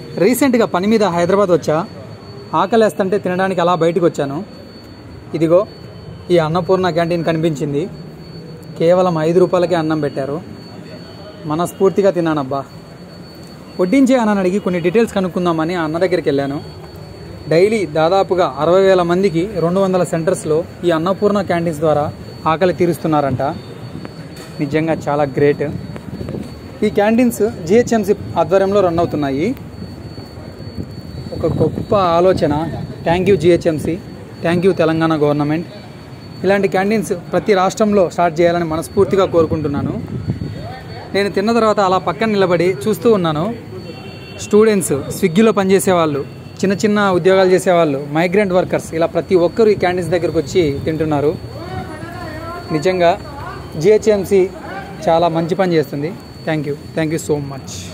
రీసెంట్గా పని మీద హైదరాబాద్ వచ్చా ఆకలేస్తుంటే తినడానికి అలా బయటకు వచ్చాను ఇదిగో ఈ అన్నపూర్ణ క్యాంటీన్ కనిపించింది కేవలం ఐదు రూపాయలకే అన్నం పెట్టారు మనస్ఫూర్తిగా తిన్నానబ్బా వడ్డించే అన్నని అడిగి కొన్ని డీటెయిల్స్ కనుక్కుందామని ఆ అన్న దగ్గరికి వెళ్ళాను డైలీ దాదాపుగా అరవై వేల మందికి రెండు వందల సెంటర్స్లో ఈ అన్నపూర్ణ క్యాంటీన్స్ ద్వారా ఆకలి తీరుస్తున్నారంట నిజంగా చాలా గ్రేట్ ఈ క్యాంటీన్స్ జిహెచ్ఎంసి ఆధ్వర్యంలో రన్ అవుతున్నాయి ఒక గొప్ప ఆలోచన thank you GHMC thank you Telangana government ఇలాంటి క్యాంటీన్స్ ప్రతి రాష్ట్రంలో స్టార్ట్ చేయాలని మనస్ఫూర్తిగా కోరుకుంటున్నాను నేను తిన్న తర్వాత అలా పక్కన నిలబడి చూస్తూ ఉన్నాను స్టూడెంట్స్ స్విగ్గీలో పనిచేసే వాళ్ళు చిన్న చిన్న ఉద్యోగాలు చేసేవాళ్ళు మైగ్రెంట్ వర్కర్స్ ఇలా ప్రతి ఒక్కరు ఈ క్యాంటీన్స్ దగ్గరకు వచ్చి తింటున్నారు నిజంగా జిహెచ్ఎంసి చాలా మంచి పని చేస్తుంది thank you thank you so much